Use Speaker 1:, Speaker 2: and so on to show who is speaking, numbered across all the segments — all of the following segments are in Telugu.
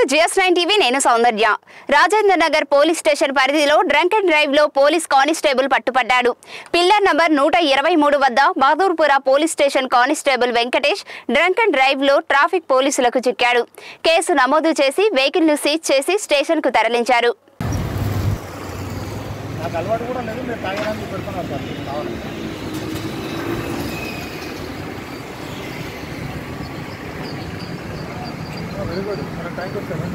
Speaker 1: జిఎస్ నైన్ టీవీ నేను సౌందర్య రాజేంద్ర నగర్ పోలీస్ స్టేషన్ పరిధిలో డ్రంక్ అండ్ డ్రైవ్ లో పోలీస్ కానిస్టేబుల్ పట్టుపడ్డాడు పిల్లర్ నంబర్ నూట ఇరవై మూడు వద్ద Bahadurpura police station constable Venkatesh drunk and drive లో ట్రాఫిక్ పోలీసులకు చిక్కాడు కేసు నమోదు చేసి వెహికల్ ను సీజ్ చేసి స్టేషన్ కు తరలించారు
Speaker 2: నాకు అలవాటు కూడా లేదు మీరు తాగడానికి పెడుతున్నారు సార్ మీకు కావాలి వెరీ గుడ్ మన థ్యాంక్ యూ సార్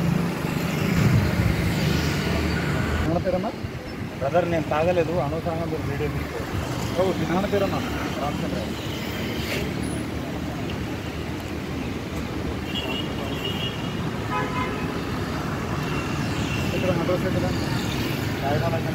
Speaker 2: నాన్న పేరమ్మా బ్రదర్ నేను తాగలేదు అనవసరంగా మీరు వీడియో తీసుకోవాలి ఓ మీ నాన్న పేరమ్మా రామచంద్ర ఇక్కడ అడ్రస్ ఎక్కడ రాయడానికి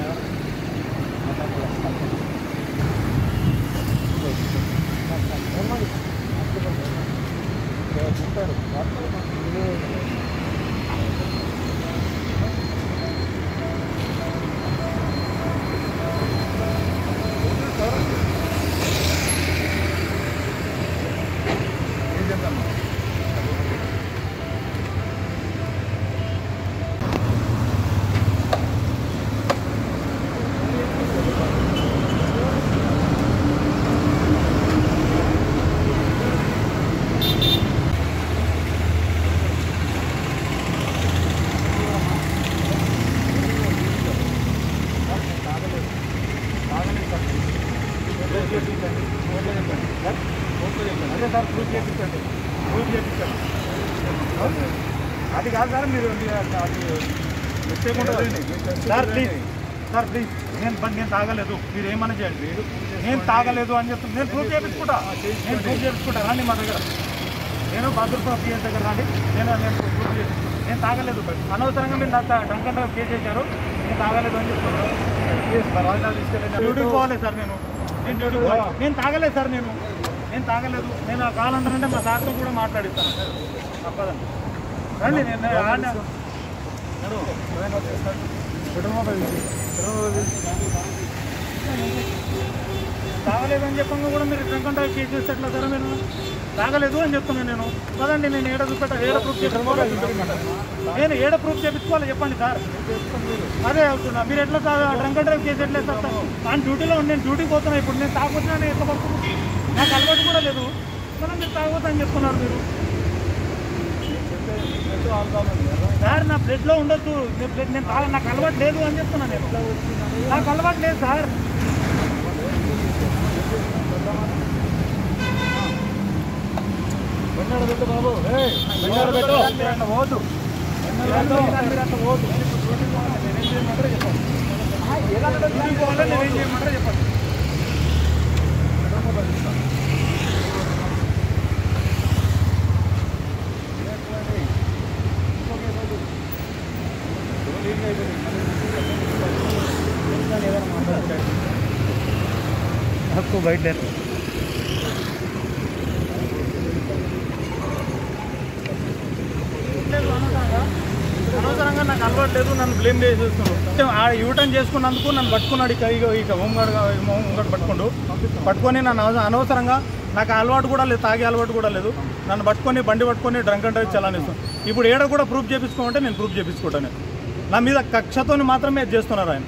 Speaker 2: అదే సార్ ప్రూఫ్ చేయించండి ప్రూఫ్ చేయించండి అది కాదు సార్ మీరు మీరు అది మిస్టేక్ ఉంటుంది సార్ ప్లీజ్ సార్ ప్లీజ్ నేను బట్ నేను తాగలేదు మీరు ఏమన్నా చేయండి నేను తాగలేదు అని చెప్తాను నేను ప్రూఫ్ చేయించుకుంటా నేను ప్రూఫ్ చేయించుకుంటా రండి మా దగ్గర నేను బద్రపురం పిఎస్ దగ్గర రండి నేను నేను ప్రూఫ్ చేసి నేను తాగలేదు అనవసరంగా మీరు నాకు డంకన్ డ్రైవ్ కేసు చేశారు నేను తాగలేదు అని చెప్తున్నారు డ్యూటీకి పోవాలి సార్ నేను నేను డ్యూటీకి పోవాలి నేను తాగలేదు సార్ నేను నేను తాగలేదు నేను ఆ కావాలంటానంటే మా సార్తో కూడా మాట్లాడిస్తాను తప్పదండి రండి నేను ఆడ- తాగలేదు అని చెప్పంగా కూడా మీరు డ్రంక్ అండ్ డ్రైవ్ కేసు చేస్తే ఎట్లా సార్ మీరు తాగలేదు అని చెప్తున్నాను నేను కదండి నేను ఏడ చూపెట్ట ఏడ ప్రూఫ్ చేపించుకోవాలి నేను ఏడ ప్రూఫ్ చేపించుకోవాలి చెప్పండి సార్ అదే అవుతున్నా మీరు ఎట్లా డ్రంక్ అండ్ డ్రైవ్ కేసు ఎట్లా సార్ ఆయన డ్యూటీలో ఉండి నేను డ్యూటీకి పోతున్నా ఇప్పుడు నేను తాగొచ్చినా నేను ఎట్లా పడుతుంది నాకు అలవాటు కూడా లేదు కానీ మీరు తాగొద్దు అని చెప్తున్నారు మీరు సార్ నా బ్లడ్ లో ఉండొచ్చు నేను బ్లడ్ నేను తాగ నాకు అలవాటు లేదు అని చెప్తున్నా నేను నాకు అలవాటు లేదు సార్ బాబు పోదు పోదు నేనేం చేయమంటారో చెప్పండి आपको वाइट लेना అనవసరంగా నాకు అలవాటు లేదు నన్ను బ్లేమ్ చేసేస్తున్నాడు ఆ యూటర్న్ చేసుకున్నందుకు నన్ను పట్టుకున్నాడు ఇక ఇక ఇక హోంగార్డ్ హోంగార్డ్ పట్టుకుండు పట్టుకొని నన్ను అనవస- అనవసరంగా నాకు ఆ అలవాటు కూడా లేదు తాగే అలవాటు కూడా లేదు నన్ను పట్టుకొని బండి పట్టుకొని డ్రంక్ అండ్ డ్రైవ్ చలానిస్తాను ఇప్పుడు ఏడ కూడా ప్రూఫ్ చేపించుకోమంటే నేను ప్రూఫ్ చేపించుకుంటాను నా మీద కక్షతోని మాత్రమే ఇది చేస్తున్నారు ఆయన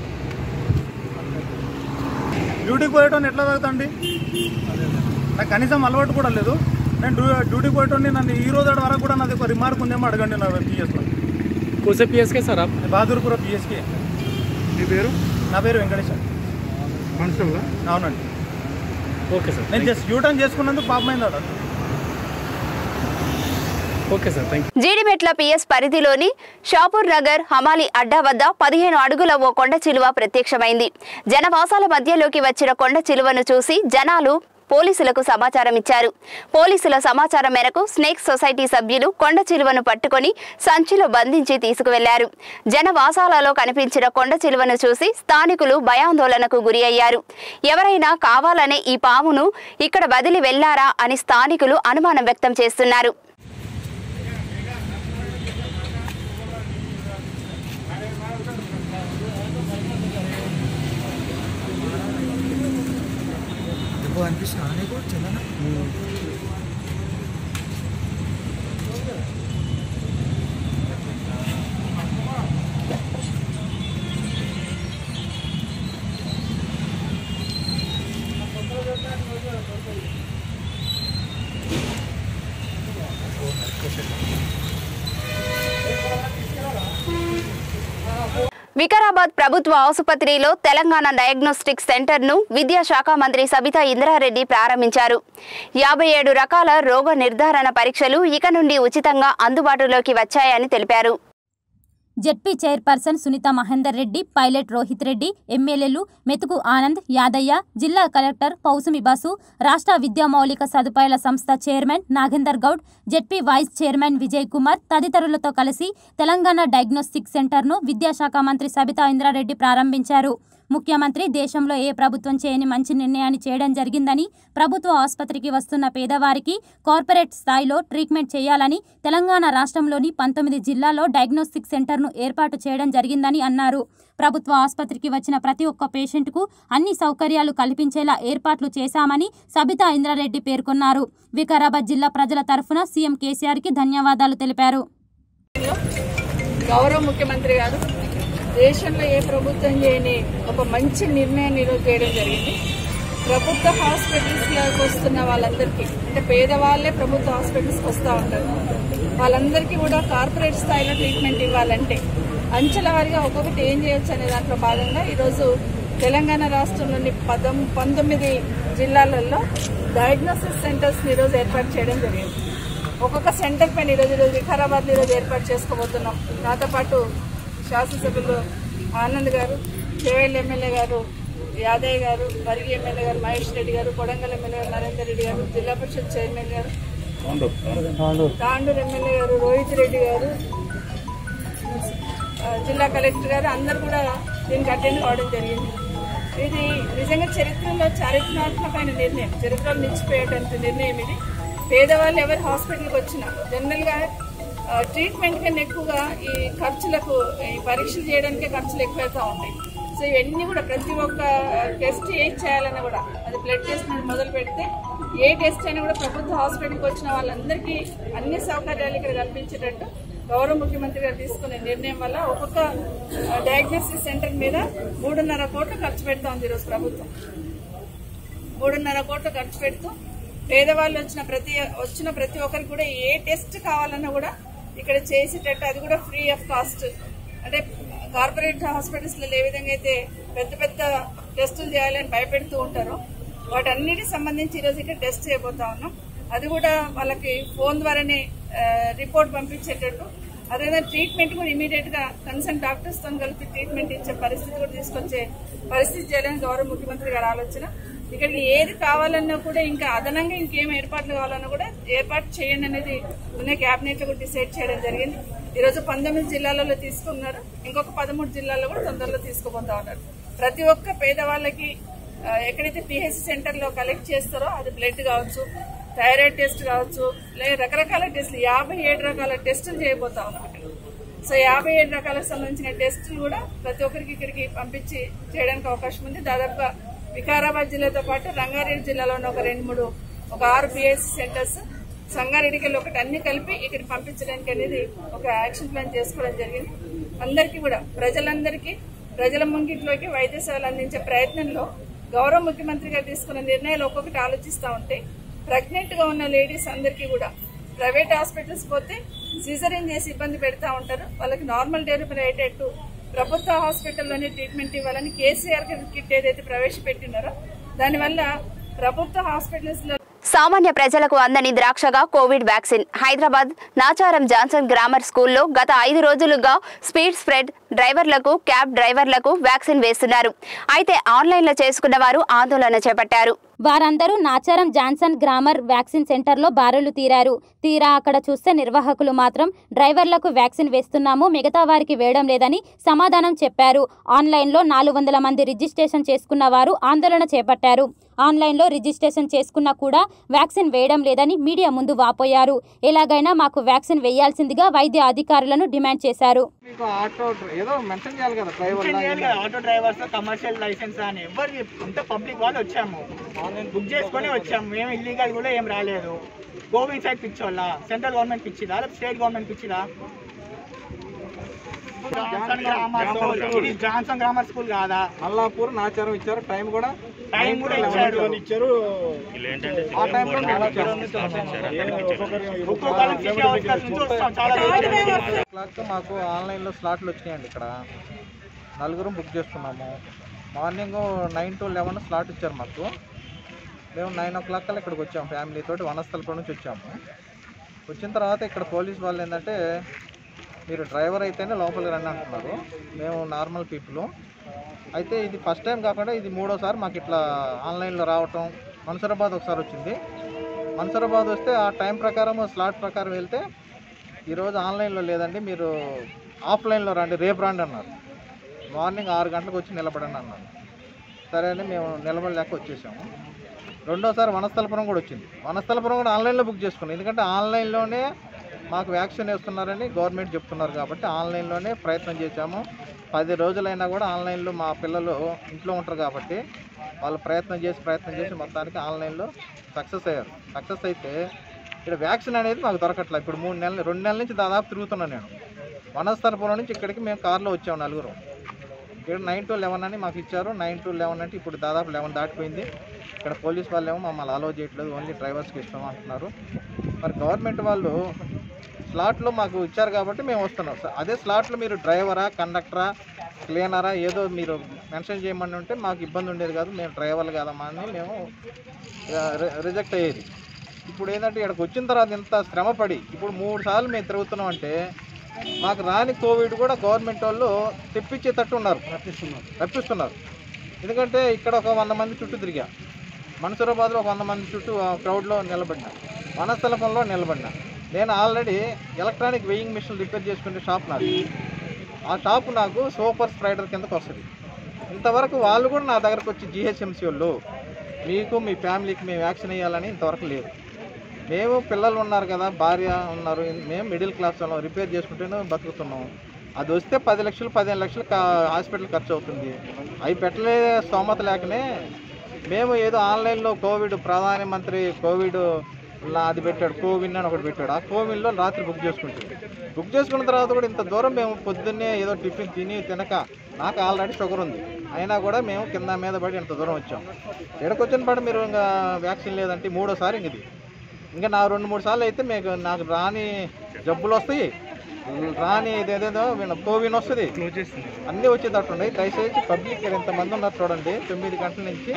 Speaker 2: డ్యూటీకి పోయేటోని ఎట్లా తాగుతాండి నాకు కనీసం అలవాటు కూడా లేదు నేను డ్యూ డ్యూటీకి పోయేటోని నన్ను ఈ రోజు వరకు కూడా నాది ఒక రిమార్క్ ఉందేమో అడగండి నా పిఎస్లో
Speaker 3: कौन पीएस के सर आप
Speaker 2: బహదూర్పుర పిఎస్కి
Speaker 4: మీ పేరు
Speaker 2: నా పేరు వెంకటేశ్వర
Speaker 4: కానిస్టేబుల్
Speaker 2: అవునండి
Speaker 3: ओके सर
Speaker 2: నేను జస్ట్ యూటర్న్ చేసుకున్నందుకు పాపమైంది ఆడ
Speaker 3: okay sir thank
Speaker 1: Jeedimetla PS పరిధిలోని షాపూర్ నగర్ హమాలి అడ్డా వద్ద పదిహేను అడుగుల ఓ కొండ చిలువ ప్రత్యక్షమైంది జనవాసాల మధ్యలోకి వచ్చిన కొండ చిలువను చూసి జనాలు పోలీసులకు సమాచారం ఇచ్చారు పోలీసుల సమాచారం మేరకు స్నేక్ సొసైటీ సభ్యులు కొండ చిలువను పట్టుకొని సంచిలో బంధించి తీసుకువెళ్లారు జనవాసాలలో కనిపించిన కొండ చిలువను చూసి స్థానికులు భయాందోళనకు గురి అయ్యారు ఎవరైనా కావాలనే ఈ పామును ఇక్కడ వదిలి వెళ్లారా అని స్థానికులు అనుమానం వ్యక్తం చేస్తున్నారు
Speaker 4: ఎక్కువ అనిపిస్తున్నా నీకు చందన
Speaker 1: వికారాబాద్ ప్రభుత్వ ఆసుపత్రిలో తెలంగాణ డయాగ్నోస్టిక్ సెంటర్ను విద్యాశాఖ మంత్రి సబితా ఇంద్రారెడ్డి ప్రారంభించారు యాభై ఏడు రకాల రోగ నిర్ధారణ పరీక్షలు ఇక నుండి ఉచితంగా అందుబాటులోకి వచ్చాయని తెలిపారు
Speaker 5: ZP chairperson Sunitha Mahender Reddy pilot Rohith Reddy ఎమ్మెల్యేలు మెతుకు ఆనంద్ యాదయ్య జిల్లా కలెక్టర్ పౌసుమి బాసు రాష్ట్ర విద్యా మౌలిక సదుపాయాల సంస్థ chairman Nagender Goud ZP vice chairman Vijay Kumar తదితరులతో కలిసి తెలంగాణ డయాగ్నోస్టిక్ సెంటర్ను విద్యాశాఖ మంత్రి సబితా ఇంద్రారెడ్డి ప్రారంభించారు ముఖ్యమంత్రి దేశంలో ఏ ప్రభుత్వం చేయని మంచి నిర్ణయాన్ని చేయడం జరిగిందని ప్రభుత్వ ఆసుపత్రికి వస్తున్న పేదవారికి కార్పొరేట్ స్థాయిలో ట్రీట్మెంట్ చేయాలని తెలంగాణ రాష్ట్రంలోని పంతొమ్మిది జిల్లాల్లో డయాగ్నోస్టిక్ సెంటర్ను ఏర్పాటు చేయడం జరిగిందని అన్నారు ప్రభుత్వ ఆసుపత్రికి వచ్చిన ప్రతి ఒక్క పేషెంట్కు అన్ని సౌకర్యాలు కల్పించేలా ఏర్పాట్లు చేశామని సబితా ఇంద్రారెడ్డి పేర్కొన్నారు వికారాబాద్ జిల్లా ప్రజల తరఫున సీఎం కేసీఆర్కి ధన్యవాదాలు తెలిపారు
Speaker 6: గౌరవ ముఖ్యమంత్రి గారు దేశంలో ఏ ప్రభుత్వం చేయని ఒక మంచి నిర్ణయాన్ని ఈరోజు చేయడం జరిగింది ప్రభుత్వ హాస్పిటల్స్లోకి వస్తున్న వాళ్ళందరికీ అంటే పేదవాళ్ళే ప్రభుత్వ హాస్పిటల్స్కి వస్తూ ఉంటారు వాళ్ళందరికీ కూడా కార్పొరేట్ స్థాయిలో ట్రీట్మెంట్ ఇవ్వాలంటే అంచెల వారిగా ఒక్కొక్కటి ఏం చేయొచ్చు అనే దాంట్లో భాగంగా ఈరోజు తెలంగాణ రాష్ట్రంలోని పదం పంతొమ్మిది జిల్లాలలో డయాగ్నోసిస్ సెంటర్స్ని ఈరోజు ఏర్పాటు చేయడం జరిగింది ఒక్కొక్క సెంటర్ పైన ఈరోజు ఈరోజు వికారాబాద్లో ఈరోజు ఏర్పాటు చేసుకోబోతున్నాం నాతో పాటు శాసనసభ్యులు ఆనంద్ గారు చేవేళ్ళ ఎమ్మెల్యే గారు యాదయ్య గారు వర్గి ఎమ్మెల్యే గారు మహేష్ రెడ్డి గారు కొడంగల్ ఎమ్మెల్యే గారు నరేందర్ రెడ్డి గారు జిల్లా పరిషత్ చైర్మన్ గారు తాండూరు ఎమ్మెల్యే గారు రోహిత్ రెడ్డి గారు ఆ, జిల్లా కలెక్టర్ గారు అందరు కూడా దీనికి అటెండ్ కావడం జరిగింది ఇది నిజంగా చరిత్రలో చారిత్రాత్మకమైన నిర్ణయం చరిత్రలో నిలిచిపోయేటంత నిర్ణయం ఇది పేదవాళ్ళు ఎవరు హాస్పిటల్కి వచ్చినా జనరల్గా ఆ, ట్రీట్మెంట్ కన్నా ఎక్కువగా ఈ ఖర్చులకు ఈ పరీక్షలు చేయడానికే ఖర్చులు ఎక్కువైతే ఉంటాయి సో ఇవన్నీ కూడా ప్రతి ఒక్క టెస్ట్ ఏది చేయాలన్నా కూడా అది బ్లడ్ టెస్ట్ నుండి మొదలు పెడితే ఏ టెస్ట్ అయినా కూడా ప్రభుత్వ హాస్పిటల్కి వచ్చిన వాళ్ళందరికీ అన్ని సౌకర్యాలు ఇక్కడ కల్పించేటట్టు గౌరవ ముఖ్యమంత్రి గారు తీసుకునే నిర్ణయం వల్ల ఒక్కొక్క డయాగ్నోసిస్ సెంటర్ మీద మూడున్నర కోట్లు ఖర్చు పెడతా ఉంది ఈరోజు ప్రభుత్వం మూడున్నర కోట్లు ఖర్చు పెడుతూ పేదవాళ్ళు వచ్చిన ప్రతి వచ్చిన ప్రతి ఒక్కరికి కూడా ఏ టెస్ట్ కావాలన్నా కూడా ఇక్కడ చేసేటట్టు అది కూడా ఫ్రీ ఆఫ్ కాస్ట్ అంటే కార్పొరేట్ హాస్పిటల్స్లో ఏ విధంగా అయితే పెద్ద పెద్ద టెస్టులు చేయాలని భయపెడుతూ ఉంటారో వాటన్నిటికి సంబంధించి ఈరోజు ఇక్కడ టెస్ట్ చేయబోతా ఉన్నాం అది కూడా వాళ్ళకి ఫోన్ ద్వారానే ఆ, రిపోర్ట్ పంపించేటట్టు అదేవిధంగా ట్రీట్మెంట్ కూడా ఇమీడియట్ గా కన్సర్న్ డాక్టర్స్ తో కలిపి ట్రీట్మెంట్ ఇచ్చే పరిస్థితి కూడా తీసుకొచ్చే పరిస్థితి చేయాలని గౌరవ ముఖ్యమంత్రి గారి ఆలోచన ఇక్కడికి ఏది కావాలన్నా కూడా ఇంకా అదనంగా ఇంకేం ఏర్పాట్లు కావాలన్నా కూడా ఏర్పాటు చేయండి అనేది ఉన్న క్యాబినెట్ లో కూడా డిసైడ్ చేయడం జరిగింది ఈ రోజు పంతొమ్మిది జిల్లాలలో తీసుకున్నారు ఇంకొక పదమూడు జిల్లాల్లో కూడా తొందరలో తీసుకుపోతా ఉన్నారు ప్రతి ఒక్క పేదవాళ్ళకి ఆ, ఎక్కడైతే పిహెచ్ సెంటర్ లో కలెక్ట్ చేస్తారో అది బ్లడ్ కావచ్చు థైరాయిడ్ టెస్ట్ కావచ్చు లేదా రకరకాల టెస్టులు యాభై ఏడు రకాల టెస్టులు చేయబోతా ఉన్నాం ఇక్కడ. సో యాభై ఏడు రకాలకు సంబంధించిన టెస్టులు కూడా ప్రతి ఒక్కరికి ఇక్కడికి పంపించి చేయడానికి అవకాశం ఉంది దాదాపుగా వికారాబాద్ జిల్లాతో పాటు రంగారెడ్డి జిల్లాలో ఉన్న ఒక రెండు మూడు ఒక ఆరు పిఎస్సి సెంటర్స్ సంగారెడ్డికి వెళ్ళి ఒకటి అన్ని కలిపి ఇక్కడ పంపించడానికి అనేది ఒక యాక్షన్ ప్లాన్ చేసుకోవడం జరిగింది అందరికీ కూడా ప్రజలందరికీ ప్రజల ముంగిట్లోకి వైద్య సేవలు అందించే ప్రయత్నంలో గౌరవ ముఖ్యమంత్రి గారు తీసుకున్న నిర్ణయాలు ఒక్కొక్కటి ఆలోచిస్తూ ఉంటే ప్రెగ్నెంట్ గా ఉన్న లేడీస్ అందరికీ కూడా ప్రైవేట్ హాస్పిటల్స్ పోతే సిజరీన్ చేసి ఇబ్బంది పెడతా ఉంటారు వాళ్ళకి నార్మల్ డెలివరీ అయ్యేటట్టు ప్రభుత్వ హాస్పిటల్లోనే ట్రీట్మెంట్ ఇవ్వాలని కేసీఆర్ కిట్ ఏదైతే ప్రవేశపెట్టినారో దానివల్ల ప్రభుత్వ హాస్పిటల్స్ లో
Speaker 1: సామాన్య ప్రజలకు అందని ద్రాక్షగా Covid vaccine Hyderabad Nacharam Johnson grammar స్కూల్లో గత ఐదు రోజులుగా స్పీడ్ స్ప్రెడ్ డ్రైవర్లకు క్యాబ్ డ్రైవర్లకు వ్యాక్సిన్ వేస్తున్నారు అయితే ఆన్లైన్లో చేసుకున్న వారు ఆందోళన చేపట్టారు
Speaker 5: వారందరూ నాచారం జాన్సన్ గ్రామర్ వ్యాక్సిన్ సెంటర్లో బారులు తీరారు తీరా అక్కడ చూస్తే నిర్వాహకులు మాత్రం డ్రైవర్లకు వ్యాక్సిన్ వేస్తున్నాము మిగతా వారికి వేయడం లేదని సమాధానం చెప్పారు ఆన్లైన్లో నాలుగు వందల మంది రిజిస్ట్రేషన్ చేసుకున్న వారు ఆందోళన చేపట్టారు ఆన్లైన్లో రిజిస్ట్రేషన్ చేసుకున్నా కూడా వ్యాక్సిన్ వేయడం లేదని మీడియా ముందు వాపోయారు ఎలాగైనా మాకు వ్యాక్సిన్ వేయాల్సిందిగా వైద్య అధికారులను డిమాండ్ చేశారు
Speaker 4: మీకు ఆటో డ్రై- ఏదో మెన్షన్ చేయాలి కదా డ్రైవర్
Speaker 7: మెన్షన్ చేయాలి కదా ఆటో డ్రైవర్స్ కమర్షియల్ లైసెన్స్ అని ఎవరు చెప్- అంటే పబ్లిక్ వాళ్ళు వచ్చాము బుక్ చేసుకొని వచ్చాము ఏం ఇల్లీగల్ కూడా ఏం రాలేదు కోవిడ్ సైడ్ పిచ్చోళ్ళ సెంట్రల్ గవర్నమెంట్ పిచ్చిదా లేదా స్టేట్ గవర్నమెంట్ పిచ్చిదా జాన్సన్ గ్రామర్ స్కూల్ ఇది జాన్సన్ గ్రామర్ స్కూల్ కాదా
Speaker 4: అల్లాపూర్ నాచారం ఇచ్చారు టైం కూడా
Speaker 7: టైం కూడా ఇచ్చారు
Speaker 4: ఆ టైంలో మేము వచ్చాము.
Speaker 7: ఒక్కొక్కరికి సిటీ అవుట్స్కట్స్ నుంచి వస్తాం చాలా దూరం నుంచి.
Speaker 4: క్లాక్ మాకు ఆన్లైన్లో స్లాట్లు వచ్చినాయండి ఇక్కడ నలుగురు బుక్ చేసుకున్నాము morning nine to eleven slot ఇచ్చారు మాకు మేము నైన్ ఓ క్లాక్ కల్లా ఇక్కడికి వచ్చాము ఫ్యామిలీ తోటి వనస్థలపురం నుంచి వచ్చాము వచ్చిన తర్వాత ఇక్కడ పోలీస్ వాళ్ళు ఏంటంటే మీరు డ్రైవర్ అయితేనే లోపలికి రండి అంటున్నారు మేము నార్మల్ పీపుల్ అయితే ఇది ఫస్ట్ టైం కాకుండా ఇది మూడోసారి మాకు ఇట్లా ఆన్లైన్లో రావటం మన్సూరాబాద్ ఒకసారి వచ్చింది మన్సూరాబాద్ వస్తే ఆ టైం ప్రకారం స్లాట్ ప్రకారం వెళ్తే ఈరోజు ఆన్లైన్లో లేదండి మీరు ఆఫ్లైన్లో రండి రేపు రండి అన్నారు మార్నింగ్ ఆరు గంటలకు వచ్చి నిలబడండి అన్నారు సరే అని మేము నిలబడలేక వచ్చేసాము రెండోసారి వనస్థలపురం కూడా వచ్చింది వనస్థలపురం కూడా ఆన్లైన్లో బుక్ చేసుకున్నాం ఎందుకంటే ఆన్లైన్లోనే మాకు వ్యాక్సిన్ వేస్తున్నారని గవర్నమెంట్ చెప్తున్నారు కాబట్టి ఆన్లైన్లోనే ప్రయత్నం చేశాము పది రోజులైనా కూడా ఆన్లైన్లో మా పిల్లలు ఇంట్లో ఉంటారు కాబట్టి వాళ్ళు ప్రయత్నం చేసి ప్రయత్నం చేసి మొత్తానికి ఆన్లైన్లో సక్సెస్ అయ్యారు సక్సెస్ అయితే ఇక్కడ వ్యాక్సిన్ అనేది మాకు దొరకట్లేదు ఇప్పుడు మూడు నెలలు రెండు నెలల నుంచి దాదాపు తిరుగుతున్నాను నేను వనస్థలపురం నుంచి ఇక్కడికి మేము కార్లో వచ్చాము నలుగురు ఇక్కడ నైన్ టు లెవెన్ అని మాకు ఇచ్చారు నైన్ టు లెవెన్ అంటే ఇప్పుడు దాదాపు లెవెన్ దాటిపోయింది ఇక్కడ పోలీస్ వాళ్ళు ఏమో మమ్మల్ని అలో చేయట్లేదు ఓన్లీ డ్రైవర్స్కి ఇస్తాం అంటున్నారు మరి గవర్నమెంట్ వాళ్ళు స్లాట్లో మాకు ఇచ్చారు కాబట్టి మేము వస్తున్నాం స- అదే స్లాట్లో మీరు డ్రైవరా కండక్టరా క్లీనరా ఏదో మీరు మెన్షన్ చేయమని ఉంటే మాకు ఇబ్బంది ఉండేది కాదు మేము డ్రైవర్లు కాదమ్మా అని మేము రిజెక్ట్ అయ్యేది ఇప్పుడు ఏంటంటే ఇక్కడికి వచ్చిన తర్వాత ఇంత శ్రమపడి ఇప్పుడు మూడు సార్లు మేము తిరుగుతున్నాం అంటే మాకు రాని కోవిడ్ కూడా గవర్నమెంట్ వాళ్ళు తెప్పించేటట్టు ఉన్నారు రప్పిస్తున్నారు రప్పిస్తున్నారు ఎందుకంటే ఇక్కడ ఒక వంద మంది చుట్టూ తిరిగా మన్సూరాబాద్లో ఒక వంద మంది చుట్టూ క్రౌడ్లో నిలబడినా వనస్థలపంలో నిలబడినా నేను already electronic weighing machine repair చేసుకునే షాప్ నాది ఆ షాప్ నాకు సూపర్ స్ప్రైడర్ కిందకు వస్తుంది ఇంతవరకు వాళ్ళు కూడా నా దగ్గరకు వచ్చి జిహెచ్ఎంసీ వాళ్ళు మీకు మీ ఫ్యామిలీకి మేము వ్యాక్సిన్ వేయాలని ఇంతవరకు లేదు మేము పిల్లలు ఉన్నారు కదా భార్య ఉన్నారు మేము మిడిల్ క్లాస్ వాళ్ళం రిపేర్ చేసుకుంటేనే బతుకుతున్నాం అది వస్తే పది లక్షలు పదిహేను లక్షలు కా- హాస్పిటల్ ఖర్చు అవుతుంది అవి పెట్టలే స్తోమత లేకనే మేము ఏదో ఆన్లైన్లో కోవిడ్ ప్రధానమంత్రి కోవిడ్ లా- అది పెట్టాడు కోవిన్ అని ఒకటి పెట్టాడు ఆ కోవిన్లో రాత్రి బుక్ చేసుకుంటాం బుక్ చేసుకున్న తర్వాత కూడా ఇంత దూరం మేము పొద్దున్నే ఏదో టిఫిన్ తిని తినక నాకు ఆల్రెడీ షుగర్ ఉంది అయినా కూడా మేము కింద మీద పడి ఇంత దూరం వచ్చాం ఇక్కడికి వచ్చిన పాటు మీరు ఇంకా వ్యాక్సిన్ లేదంటే మూడోసారి ఇంక ఇది ఇంకా నా రెండు మూడు సార్లు అయితే మీకు నాకు రాని జబ్బులు వస్తాయి రాని ఇదేదేదో వీళ్ళ కోవిన్ వస్తుంది అన్నీ వచ్చేటట్టున్నాయి దయచేసి పబ్లిక్ ఇక్కడ ఎంతమంది ఉన్నారు చూడండి తొమ్మిది గంటల నుంచి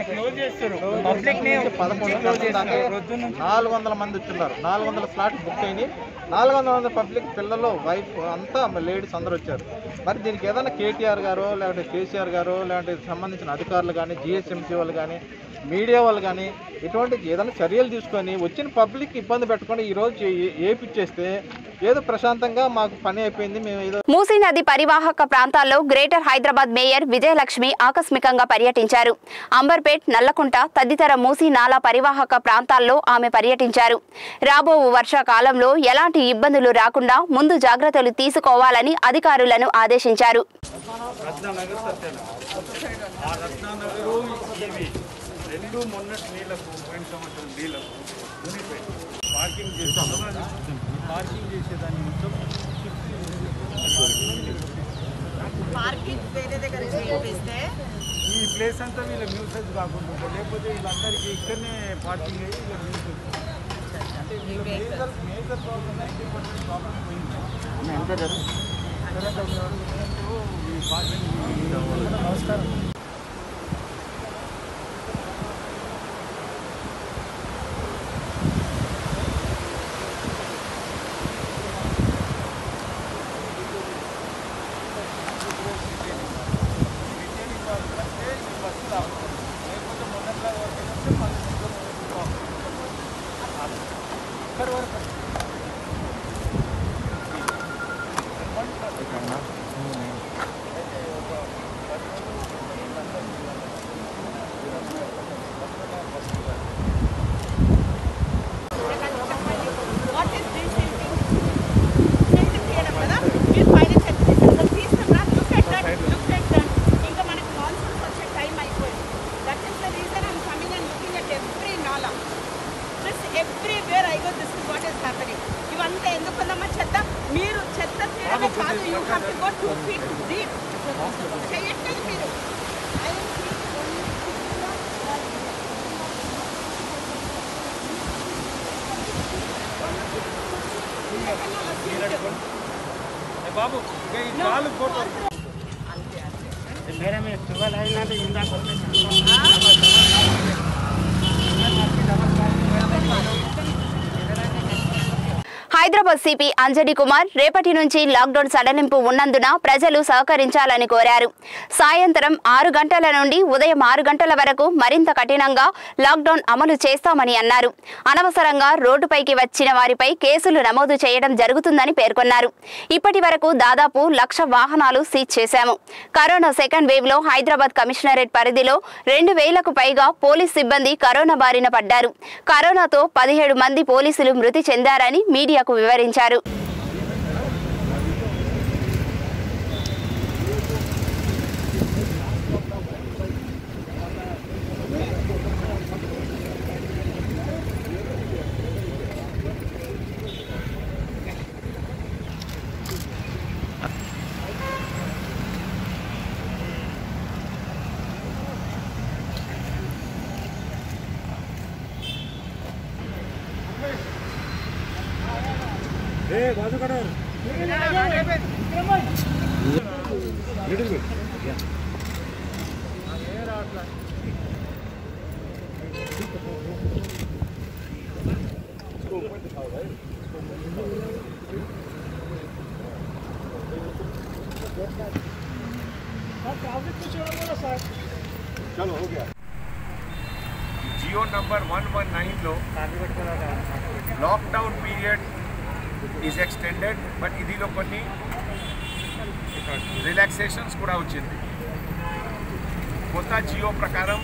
Speaker 4: పబ్లిక్ పదకొండు గంటల దాకా నాలుగు వందల మంది వచ్చిన్నారు నాలుగు వందల స్లాట్ బుక్ అయినాయి నాలుగు వందల మంది పబ్లిక్ పిల్లలు వైఫ్ అంతా లేడీస్ అందరూ వచ్చారు మరి దీనికి ఏదైనా కేటీఆర్ గారు లేకపోతే కేసీఆర్ గారు లేకపోతే సంబంధించిన అధికారులు కానీ జిహెచ్ఎంసీ వాళ్ళు కానీ మీడియా వాళ్ళు కానీ ఇటువంటి ఏదైనా చర్యలు తీసుకొని వచ్చిన పబ్లిక్ ఇబ్బంది పెట్టకుండా ఈరోజు ఏపిచ్చేస్తే ఏదో ప్రశాంతంగా మాకు పని అయిపోయింది మేము ఏదో
Speaker 1: మూసీ నది పరివాహక ప్రాంతాల్లో గ్రేటర్ హైదరాబాద్ మేయర్ విజయలక్ష్మి ఆకస్మికంగా పర్యటించారు అంబర్పేట్ నల్లకుంట తదితర మూసీ నాలా పరివాహక ప్రాంతాల్లో ఆమె పర్యటించారు రాబో వర్షాకాలంలో ఎలాంటి ఇబ్బందులు రాకుండా ముందు జాగ్రత్తలు తీసుకోవాలని అధికారులను ఆదేశించారు
Speaker 2: రత్నానగర్ సత్యాన ఆ రత్నానగరు ఇవి రెండు మొన్నటి నీళ్ళకు పోయిన సంవత్సరం నీళ్ళకు మునిగిపోయి పార్కింగ్ చేసాం పార్కింగ్ చేసేదాన్ని మొత్తం
Speaker 6: పార్కింగ్ వేరే దగ్గర చేపిస్తే
Speaker 2: ఈ ప్లేస్ అంతా వీళ్ళ న్యూసెస్ కాకుండా ఉంటుంది. లేకపోతే వీళ్ళందరికీ ఇక్కడనే పార్కింగ్ అయ్యి వీళ్ళ న్యూసెస్ అంటే వీళ్ళ major major problem ninety percent problem పోయింది ఈ పార్కింగ్ నమస్కారం
Speaker 6: వాట్ ఇస్ దిస్ తీయడం కదా మీరు పైన చెత్త తీసేస్తారు తీసుకున్నా look at that look at that ఇంకా మనకి మాన్సూన్స్ వచ్చే టైం అయిపోయింది that is the reason I'm coming and looking at every నాలా this everywhere I go this is what is happening ఇవంతా ఎందుకుందమ్మా చెత్త మీరు చెత్త తీయడమే కాదు you have to go two feet deep చేయట్లేదు మీరు I am seeing only
Speaker 2: బాబు ఇంకా ఈ చాలు ఫోటో
Speaker 6: అంతే అంతే
Speaker 7: మేడం ట్వెల్వ్ అయినట్టు ఇందాక
Speaker 1: హైదరాబాద్ సిపి అంజనీ కుమార్ రేపటి నుంచి లాక్డౌన్ సడలింపు ఉన్నందున ప్రజలు సహకరించాలని కోరారు సాయంత్రం ఆరు గంటల నుండి ఉదయం ఆరు గంటల వరకు మరింత కఠినంగా లాక్డౌన్ అమలు చేస్తామని అన్నారు అనవసరంగా రోడ్డుపైకి వచ్చిన వారిపై కేసులు నమోదు చేయడం జరుగుతుందని పేర్కొన్నారు ఇప్పటి వరకు దాదాపు లక్ష వాహనాలు సీజ్ చేశాము కరోనా సెకండ్ వేవ్ లో హైదరాబాద్ కమిషనరేట్ పరిధిలో రెండు వేలకు పైగా పోలీస్ సిబ్బంది కరోనా బారిన పడ్డారు కరోనాతో పదిహేడు మంది పోలీసులు మృతి చెందారని మీడియాకు వివరించారు
Speaker 8: జియో నంబర్ వన్ వన్ నైన్లో lockdown period is extended but ఇదిలో కొన్ని రిలాక్సేషన్స్ కూడా వచ్చింది కొత్త జియో ప్రకారం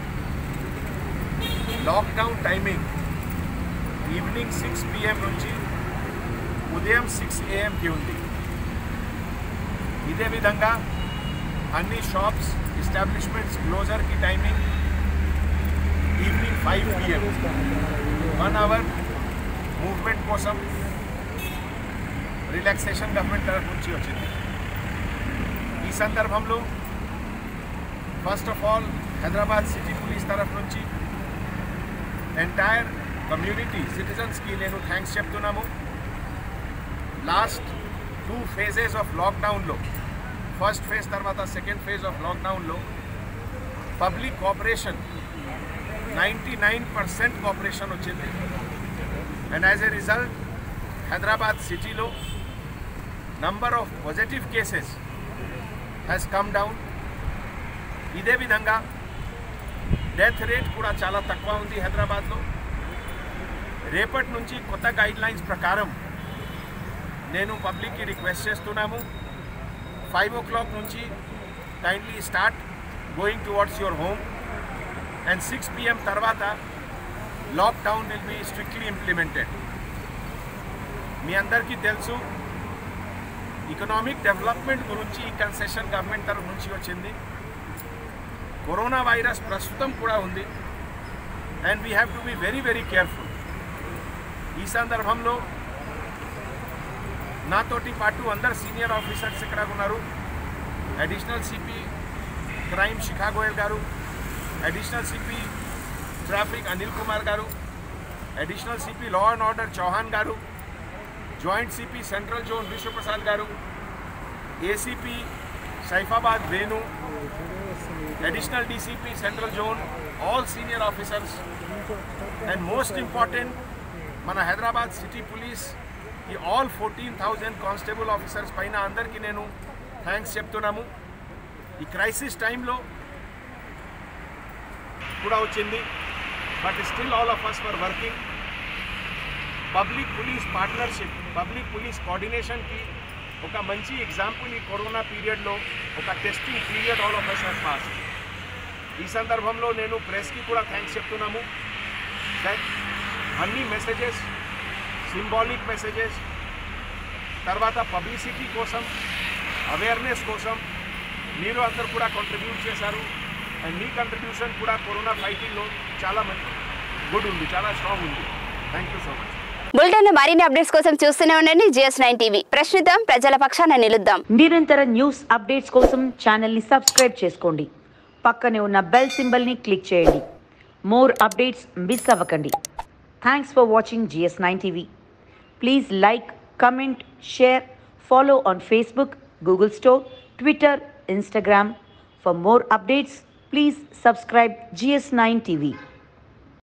Speaker 8: lockdown timing evening six PM నుంచి ఉదయం సిక్స్ ఏఎంకి ఉంది ఇదే విధంగా అన్ని షాప్స్ ఎస్టాబ్లిష్మెంట్స్ క్లోజర్కి timing evening five PM one hour movement కోసం రిలాక్సేషన్ గవర్నమెంట్ తరఫు నుంచి వచ్చింది ఈ సందర్భంలో first of all Hyderabad city police తరఫు నుంచి ఎంటైర్ కమ్యూనిటీ సిటిజన్స్కి నేను థ్యాంక్స్ చెప్తున్నాము లాస్ట్ టూ ఫేజెస్ ఆఫ్ లాక్డౌన్లో ఫస్ట్ ఫేజ్ తర్వాత సెకండ్ ఫేజ్ ఆఫ్ లాక్డౌన్లో public cooperation ninety nine percent cooperation వచ్చింది and as a result Hyderabad సిటీలో number of positive cases has come down ఇదే విధంగా డెత్ రేట్ కూడా చాలా తక్కువ ఉంది హైదరాబాద్లో రేపటి నుంచి కొత్త గైడ్ లైన్స్ ప్రకారం నేను పబ్లిక్కి రిక్వెస్ట్ చేస్తున్నాము ఫైవ్ ఓ క్లాక్ నుంచి kindly start going towards your home and six PM తర్వాత lockdown will be strictly implemented మీ అందరికీ తెలుసు ఎకనామిక్ డెవలప్మెంట్ గురించి ఈ కన్సెషన్ గవర్నమెంట్ తరఫు నుంచి వచ్చింది కరోనా వైరస్ ప్రస్తుతం కూడా ఉంది and we have to be very very careful ఈ సందర్భంలో నాతోటి పాటు అందరు సీనియర్ ఆఫీసర్స్ ఇక్కడ ఉన్నారు additional CP crime Shikha Goyal garu additional CP traffic Anil Kumar garu additional CP law and order Chauhan garu joint CP central zone Vishwaprasad garu ACP Saifabad Venu additional DCP central zone all senior officers and most important మన హైదరాబాద్ సిటీ పోలీస్ ఈ all fourteen thousand constable officers పైన అందరికీ నేను థ్యాంక్స్ చెప్తున్నాము ఈ క్రైసిస్ టైంలో కూడా వచ్చింది but still all of us for working public police partnership public police కోఆర్డినేషన్కి ఒక మంచి ఎగ్జాంపుల్ ఈ కరోనా పీరియడ్లో ఒక testing period all of us have pass ఈ సందర్భంలో నేను ప్రెస్కి కూడా థ్యాంక్స్ చెప్తున్నాము దట్ అన్ని మెసేజెస్ సింబాలిక్ మెసేజెస్ తర్వాత పబ్లిసిటీ కోసం అవేర్నెస్ కోసం మీరు అందరు కూడా కాంట్రిబ్యూట్ చేశారు అండ్ మీ కంట్రిబ్యూషన్ కూడా కరోనా ఫైటింగ్లో చాలా మంచి గుడ్ ఉంది చాలా స్ట్రాంగ్ ఉంది thank you so much
Speaker 1: bulletin మరిన్ని అప్డేట్స్ కోసం చూస్తూనే ఉండండి జిఎస్ నైన్ టీవీ ప్రశ్నిద్దాం ప్రజల పక్షాన నిలుద్దాం
Speaker 9: నిరంతర న్యూస్ అప్డేట్స్ కోసం ఛానల్ని సబ్స్క్రైబ్ చేసుకోండి పక్కనే ఉన్న బెల్ సింబల్ని క్లిక్ చేయండి మోర్ అప్డేట్స్ మిస్ అవ్వకండి thanks for watching GS nine TV please like comment share follow on Facebook Google store Twitter Instagram For more updates, please subscribe GS9 TV.